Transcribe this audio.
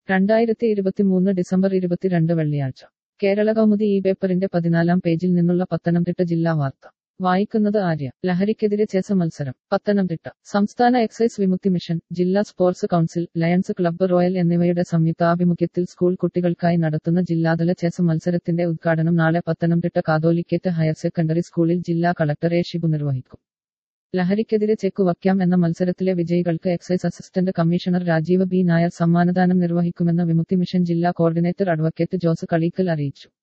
രണ്ടായിരത്തി ഇരുപത്തിമൂന്ന് ഡിസംബർ ഇരുപത്തിരണ്ട് വെള്ളിയാഴ്ച കേരള കൗമുദി ഈ പേപ്പറിന്റെ പതിനാലാം പേജിൽ നിന്നുള്ള പത്തനംതിട്ട ജില്ലാ വാർത്ത വായിക്കുന്നത് ആര്യ ലഹരിക്കെതിരെ ചെസ് മത്സരം പത്തനംതിട്ട സംസ്ഥാന എക്സൈസ് വിമുക്തി മിഷൻ ജില്ലാ sports council lions club royal എന്നിവയുടെ സംയുക്താഭിമുഖ്യത്തിൽ സ്കൂൾ കുട്ടികൾക്കായി നടത്തുന്ന ജില്ലാതല ചെസ് മത്സരത്തിന്റെ ഉദ്ഘാടനം നാളെ പത്തനംതിട്ട കാതോലിക്കേറ്റ് ഹയർ സെക്കൻഡറി സ്കൂളിൽ ജില്ലാ കളക്ടർ എ ഷിബു നിർവഹിക്കും ലഹരിക്കെതിരെ ചെക്ക് വയ്ക്കാം എന്ന മത്സരത്തിലെ വിജയികൾക്ക് excise assistant commissioner Rajeev B Nair സമ്മാനദാനം നിർവഹിക്കുമെന്ന് വിമുക്തി മിഷൻ ജില്ലാ കോർഡിനേറ്റർ അഡ്വക്കേറ്റ് ജോസ് കളീക്കൽ അറിയിച്ചു